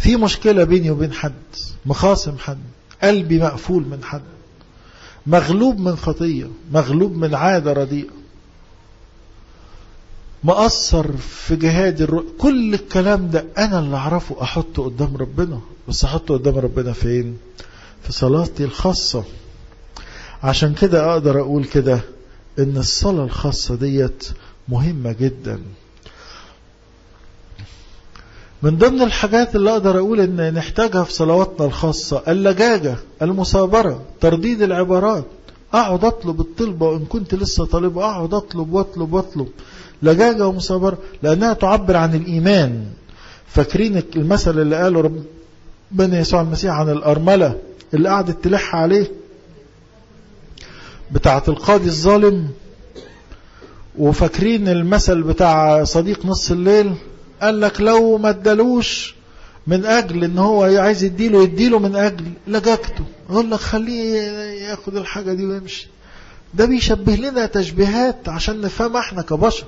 في مشكلة بيني وبين حد مخاصم حد قلبي مقفول من حد مغلوب من خطية مغلوب من عادة رديئة مقصر في جهاد الرؤية كل الكلام ده أنا اللي أعرفه أحطه قدام ربنا بس أحطه قدام ربنا فين في صلاتي الخاصة عشان كده أقدر أقول كده إن الصلاة الخاصة ديت مهمة جدا من ضمن الحاجات اللي أقدر أقول إن نحتاجها في صلواتنا الخاصة اللجاجة المثابرة ترديد العبارات أقعد أطلب الطلبة وإن كنت لسه طالبة أقعد أطلب وأطلب وأطلب لجاجة ومثابرة لأنها تعبر عن الإيمان فاكرين المثل اللي قاله ربنا يسوع المسيح عن الأرملة اللي قعدت تلح عليه بتاعة القاضي الظالم وفاكرين المثل بتاع صديق نص الليل قال لك لو ما ادالوش من اجل ان هو عايز يديله يديله من اجل لجاجته يقول لك خليه ياخد الحاجة دي ويمشي ده بيشبه لنا تشبيهات عشان نفهم احنا كبشر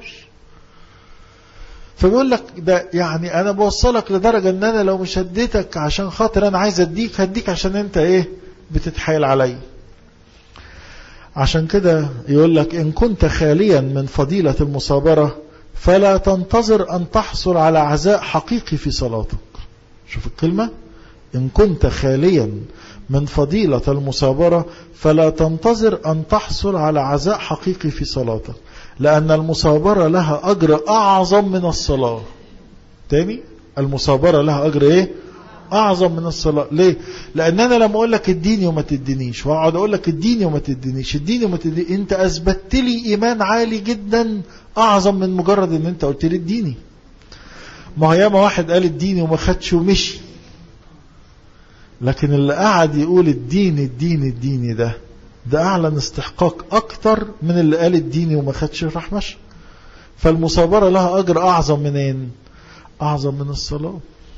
فبيقول لك ده يعني انا بوصلك لدرجة ان انا لو مش هديتك عشان خاطر انا عايز اديك هديك عشان انت ايه بتتحايل عليا عشان كده يقول لك إن كنت خاليا من فضيلة المصابرة فلا تنتظر أن تحصل على عزاء حقيقي في صلاتك شوف الكلمة إن كنت خاليا من فضيلة المصابرة فلا تنتظر أن تحصل على عزاء حقيقي في صلاتك لأن المصابرة لها أجر أعظم من الصلاة تاني المصابرة لها أجر إيه أعظم من الصلاة ليه لأن أنا لما أقول لك اديني وما تدينيش وأقعد أقول لك اديني وما تدينيش اديني وما تدينيش أنت أثبتت لي إيمان عالي جدا أعظم من مجرد أن أنت قلت لي اديني ما هو ياما واحد قال اديني وما خدش ومشي لكن اللي قعد يقول اديني اديني اديني ده ده أعلن استحقاق أكتر من اللي قال اديني وما خدش راح مشي فالمصابرة لها أجر أعظم منين أعظم من الصلاة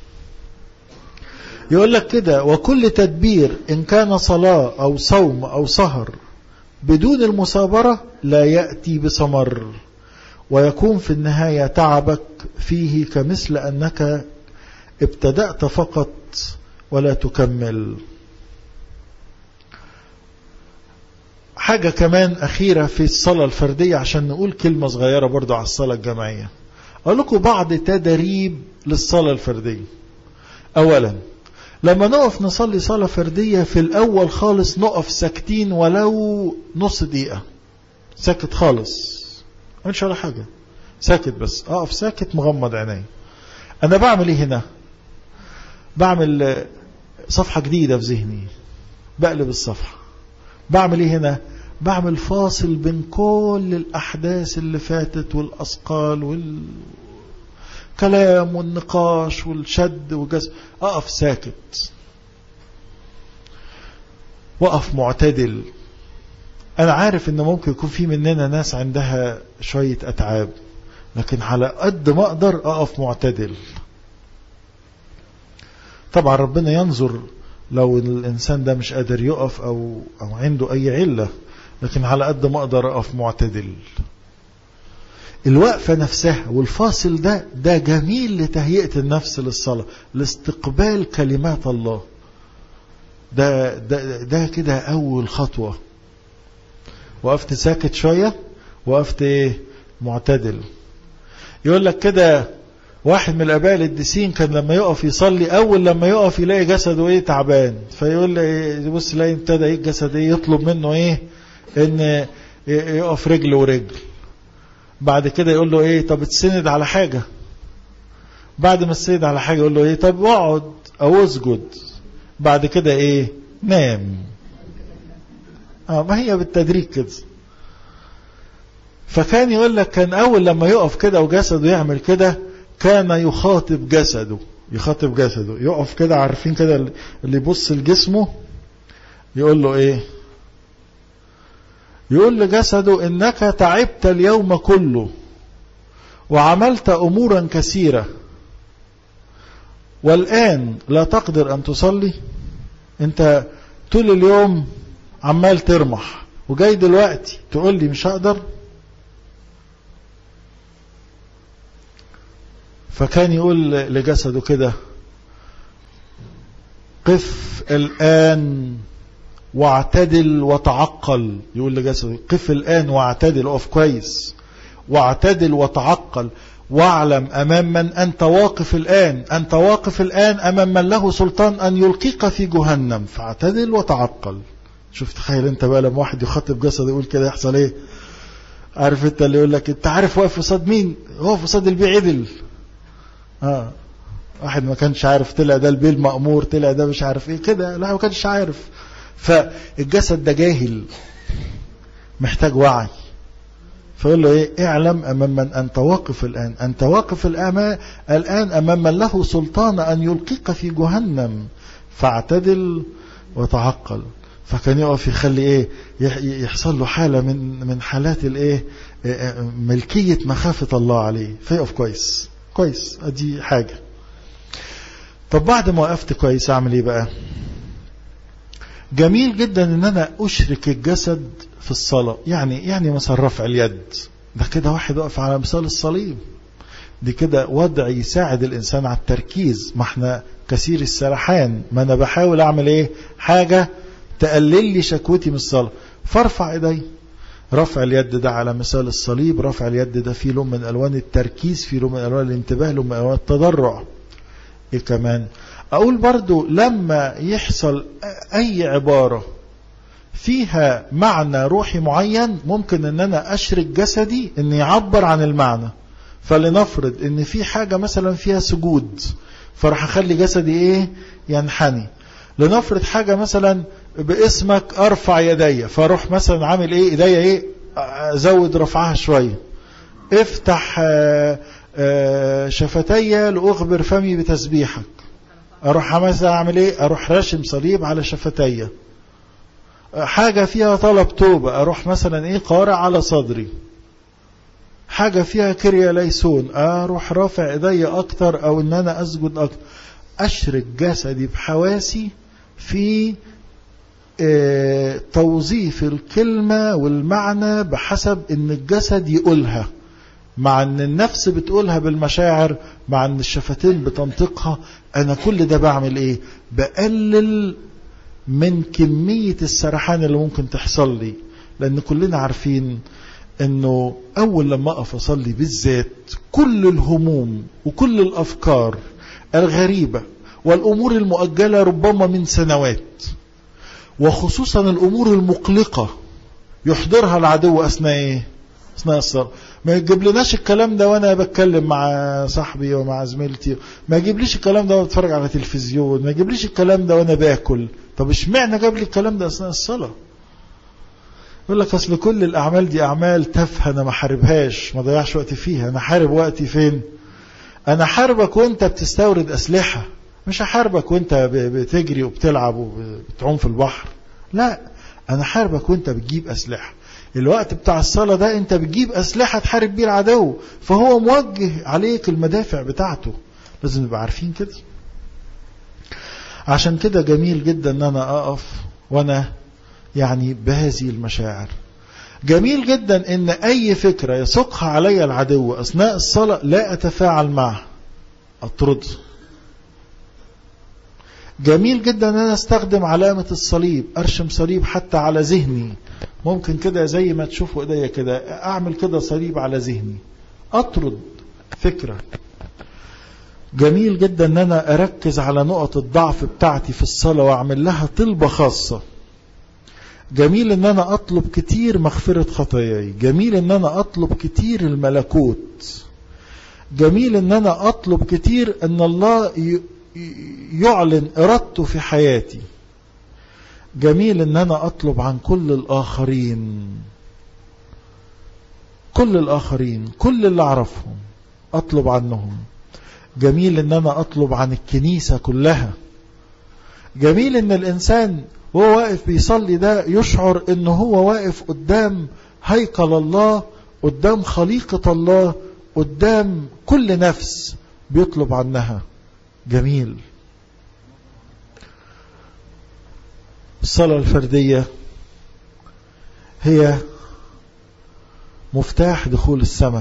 يقول لك كده وكل تدبير إن كان صلاة أو صوم أو سهر بدون المصابرة لا يأتي بثمر ويكون في النهاية تعبك فيه كمثل أنك ابتدأت فقط ولا تكمل حاجة كمان أخيرة في الصلاة الفردية عشان نقول كلمة صغيرة برضو على الصلاة الجماعية أقول لكم بعض تدريب للصلاة الفردية أولا لما نقف نصلي صلاة فردية في الأول خالص نقف ساكتين ولو نص دقيقة ساكت خالص مش ولا حاجة ساكت بس أقف ساكت مغمض عيني أنا بعمل إيه هنا بعمل صفحة جديدة في ذهني بقلب الصفحة بعمل إيه هنا بعمل فاصل بين كل الأحداث اللي فاتت والأثقال وال كلام والنقاش والشد والجذب أقف ساكت وقف معتدل أنا عارف إن ممكن يكون في مننا ناس عندها شوية أتعاب لكن على قد ما أقدر أقف معتدل طبعا ربنا ينظر لو الإنسان ده مش قادر يقف أو, أو عنده أي علة لكن على قد ما أقدر أقف معتدل الوقفة نفسها والفاصل ده ده جميل لتهيئة النفس للصلاة لاستقبال كلمات الله ده ده ده كده أول خطوة وقفت ساكت شوية وقفت ايه معتدل يقول لك كده واحد من الاباء القديسين كان لما يقف يصلي اول لما يقف يلاقي جسده ايه تعبان فيقول لي يبص يلاقي ابتدى ايه الجسد ايه يطلب منه ايه ان يقف رجل ورجل بعد كده يقول له ايه طب اتسند على حاجة بعد ما تسند على حاجة يقول له ايه طب اقعد او اسجد بعد كده ايه نام اه ما هي بالتدريج كده فكان يقول لك كان اول لما يقف كده وجسده يعمل كده كان يخاطب جسده يخاطب جسده يقف كده عارفين كده اللي يبص لجسمه يقول له ايه يقول لجسده انك تعبت اليوم كله وعملت امورا كثيرة والان لا تقدر ان تصلي انت طول اليوم عمال ترمح وجاي دلوقتي تقول لي مش هقدر فكان يقول لجسده كده قف الآن واعتدل وتعقل يقول لجسده قف الآن واعتدل اقف كويس واعتدل وتعقل واعلم أمام من أنت واقف الآن أنت واقف الآن أمام من له سلطان أن يلقيك في جهنم فاعتدل وتعقل شوف تخيل انت بقى لما واحد يخاطب جسد يقول كده يحصل ايه عارف انت اللي يقول لك انت عارف واقف قصاد مين واقف قصاد البيع عدل اه واحد ما كانش عارف طلع ده البيه المأمور طلع ده مش عارف ايه كده لا ما كانش عارف فالجسد ده جاهل محتاج وعي فيقول له ايه اعلم امام من انت واقف الان انت واقف الان الان امام من له سلطان ان يلقيك في جهنم فاعتدل وتعقل فكان يقف يخلي ايه يحصل له حالة من من حالات الايه ملكية مخافة الله عليه فيقف كويس كويس ادي حاجة طب بعد ما وقفت كويس اعمل ايه بقى جميل جدا ان انا اشرك الجسد في الصلاة يعني يعني مثلا رفع اليد ده كده واحد واقف على مثال الصليب دي كده وضع يساعد الانسان على التركيز ما احنا كثير السرحان ما انا بحاول اعمل ايه حاجة تقلل لي شكوتي من الصلاة فارفع ايدي رفع اليد ده على مثال الصليب رفع اليد ده فيه لون من الوان التركيز فيه لون من الوان الانتباه لون من الوان التضرع ايه كمان اقول برضو لما يحصل اي عبارة فيها معنى روحي معين ممكن ان انا اشرك جسدي ان يعبر عن المعنى فلنفرض ان في حاجة مثلا فيها سجود فراح اخلي جسدي ايه ينحني لنفرض حاجة مثلا باسمك ارفع يدي فاروح مثلا عامل ايه ايديا ايه ازود رفعها شوية افتح شفتي لاخبر فمي بتسبيحك اروح مثلا اعمل ايه اروح راشم صليب على شفتي حاجة فيها طلب توبة اروح مثلا ايه قارع على صدري حاجة فيها كريا ليسون اروح رافع ايدي اكتر او ان انا اسجد اكتر اشرك جسدي بحواسي في اه توظيف الكلمة والمعنى بحسب ان الجسد يقولها مع ان النفس بتقولها بالمشاعر مع ان الشفتين بتنطقها انا كل ده بعمل ايه بقلل من كمية السرحان اللي ممكن تحصل لي لان كلنا عارفين انه اول لما اقف اصلي بالذات كل الهموم وكل الافكار الغريبة والامور المؤجلة ربما من سنوات وخصوصا الامور المقلقة يحضرها العدو اثناء ايه اثناء الصلاة ما يجيب لناش الكلام ده وانا بتكلم مع صاحبي ومع زميلتي ما يجيبليش الكلام ده وانا بتفرج على تلفزيون ما يجيبليش الكلام ده وانا باكل طب اشمعنى جاب لي الكلام ده اثناء الصلاه يقول لك اصل كل الاعمال دي اعمال تافهه انا ما حاربهاش ما ضيعش وقتي فيها انا حارب وقتي فين انا حاربك وانت بتستورد اسلحه مش هحاربك وانت بتجري وبتلعب وبتعوم في البحر لا انا حاربك وانت بتجيب اسلحه الوقت بتاع الصلاة ده انت بتجيب اسلحة تحارب بيه العدو فهو موجه عليك المدافع بتاعته لازم نبقى عارفين كده عشان كده جميل جدا ان انا اقف وانا يعني بهذه المشاعر جميل جدا ان اي فكرة يسوقها علي العدو اثناء الصلاة لا اتفاعل معها اطرده جميل جدا ان انا استخدم علامة الصليب ارشم صليب حتى على ذهني ممكن كده زي ما تشوفوا ايديا كده اعمل كده صليب على ذهني اطرد فكرة جميل جدا ان انا اركز على نقط الضعف بتاعتي في الصلاة واعمل لها طلبة خاصة جميل ان انا اطلب كتير مغفرة خطاياي جميل ان انا اطلب كتير الملكوت جميل ان انا اطلب كتير ان الله يعلن ارادته في حياتي جميل ان انا اطلب عن كل الاخرين كل الاخرين كل اللي اعرفهم اطلب عنهم جميل ان انا اطلب عن الكنيسة كلها جميل ان الانسان وهو واقف بيصلي ده يشعر ان هو واقف قدام هيكل الله قدام خليقة الله قدام كل نفس بيطلب عنها جميل الصلاة الفردية هي مفتاح دخول السماء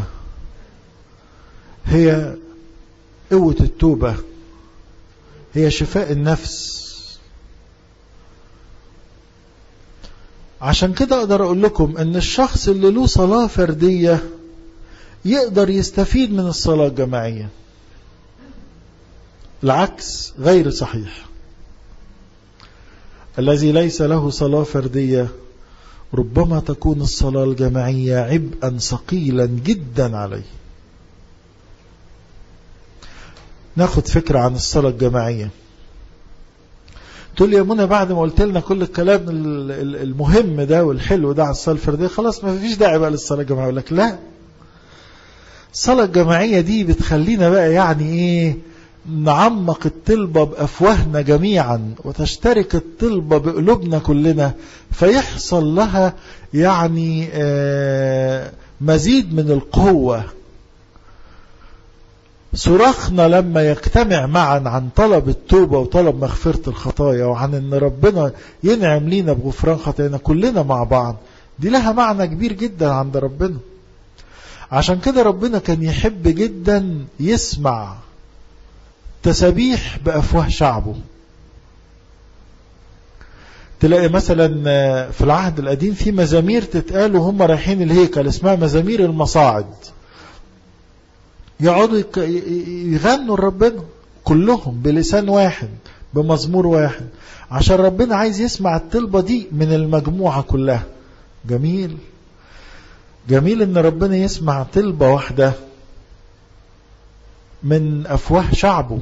هي قوة التوبة هي شفاء النفس عشان كده أقدر أقول لكم أن الشخص اللي له صلاة فردية يقدر يستفيد من الصلاة الجماعية العكس غير صحيح الذي ليس له صلاة فردية ربما تكون الصلاة الجماعية عبئا ثقيلا جدا عليه ناخد فكرة عن الصلاة الجماعية تقول يا منى بعد ما قلت لنا كل الكلام المهم ده والحلو ده على الصلاة الفردية خلاص ما فيش داعي بقى للصلاة الجماعية أقول لك لا الصلاة الجماعية دي بتخلينا بقى يعني ايه نعمق الطلبة بأفواهنا جميعا وتشترك الطلبة بقلوبنا كلنا فيحصل لها يعني آه مزيد من القوة صراخنا لما يجتمع معا عن طلب التوبة وطلب مغفرة الخطايا وعن ان ربنا ينعم لينا بغفران خطايانا كلنا مع بعض دي لها معنى كبير جدا عند ربنا عشان كده ربنا كان يحب جدا يسمع تسابيح بأفواه شعبه تلاقي مثلا في العهد القديم في مزامير تتقال وهم رايحين الهيكل اسمها مزامير المصاعد يقعدوا يغنوا لربنا كلهم بلسان واحد بمزمور واحد عشان ربنا عايز يسمع الطلبة دي من المجموعة كلها جميل جميل ان ربنا يسمع طلبة واحدة من أفواه شعبه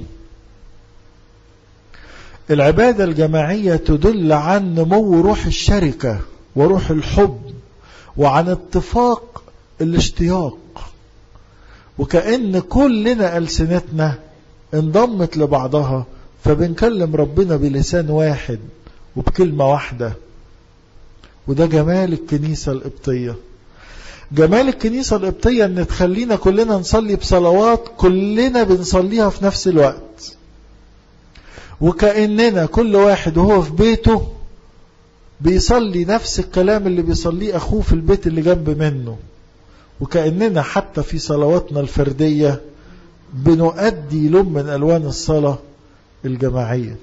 العبادة الجماعية تدل عن نمو روح الشركة وروح الحب وعن اتفاق الاشتياق وكأن كلنا ألسنتنا انضمت لبعضها فبنكلم ربنا بلسان واحد وبكلمة واحدة وده جمال الكنيسة القبطية جمال الكنيسة القبطية ان تخلينا كلنا نصلي بصلوات كلنا بنصليها في نفس الوقت وكأننا كل واحد وهو في بيته بيصلي نفس الكلام اللي بيصليه أخوه في البيت اللي جنب منه وكأننا حتى في صلواتنا الفردية بنؤدي لون من ألوان الصلاة الجماعية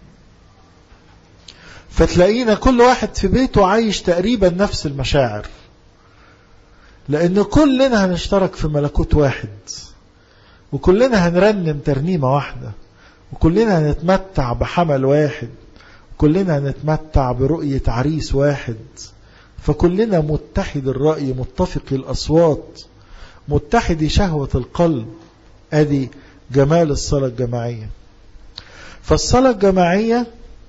فتلاقينا كل واحد في بيته عايش تقريبا نفس المشاعر لأن كلنا هنشترك في ملكوت واحد وكلنا هنرنم ترنيمة واحدة وكلنا هنتمتع بحمل واحد كلنا هنتمتع برؤية عريس واحد فكلنا متحد الرأي متفق الأصوات متحد شهوة القلب أدي جمال الصلاة الجماعية فالصلاة الجماعية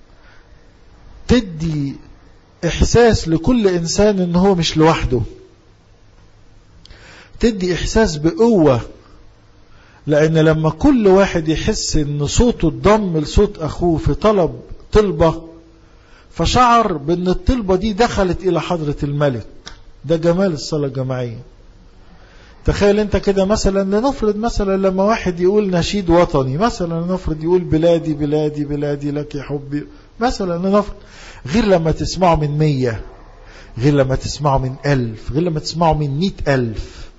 تدي إحساس لكل إنسان إن هو مش لوحده تدي إحساس بقوة لأن لما كل واحد يحس إن صوته اتضم لصوت أخوه في طلب طلبة فشعر بأن الطلبة دي دخلت إلى حضرة الملك ده جمال الصلاة الجماعية تخيل انت كده مثلا لنفرض مثلا لما واحد يقول نشيد وطني مثلا لنفرض يقول بلادي بلادي بلادي لك يا حبي مثلا لنفرض غير لما تسمعه من مية غير لما تسمعه من ألف غير لما تسمعه من مئة ألف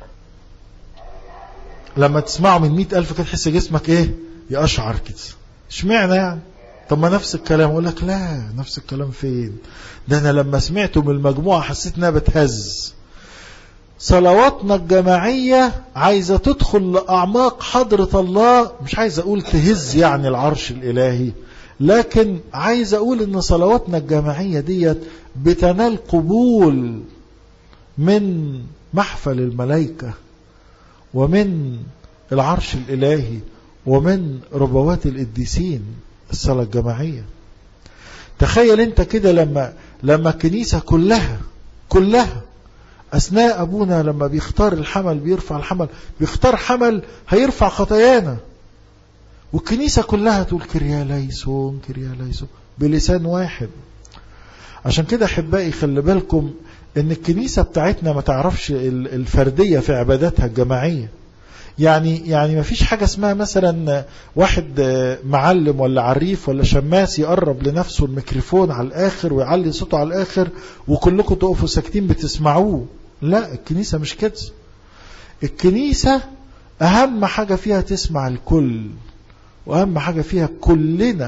لما تسمعه من مئة ألف كده تحس جسمك ايه يقشعر كده اشمعنى يعني طب ما نفس الكلام اقول لك لا نفس الكلام فين ده انا لما سمعته من المجموعة حسيت انها بتهز صلواتنا الجماعية عايزة تدخل لأعماق حضرة الله مش عايز أقول تهز يعني العرش الإلهي لكن عايز أقول أن صلواتنا الجماعية ديت بتنال قبول من محفل الملائكة ومن العرش الإلهي ومن ربوات القديسين الصلاة الجماعية تخيل انت كده لما لما الكنيسة كلها كلها أثناء أبونا لما بيختار الحمل بيرفع الحمل بيختار حمل هيرفع خطايانا والكنيسة كلها تقول كريا ليسون كريا ليسون بلسان واحد عشان كده أحبائي خلي بالكم ان الكنيسة بتاعتنا ما تعرفش الفردية في عباداتها الجماعية يعني يعني ما فيش حاجة اسمها مثلا واحد معلم ولا عريف ولا شماس يقرب لنفسه الميكروفون على الآخر ويعلي صوته على الآخر وكلكم تقفوا ساكتين بتسمعوه لا الكنيسة مش كده الكنيسة أهم حاجة فيها تسمع الكل وأهم حاجة فيها كلنا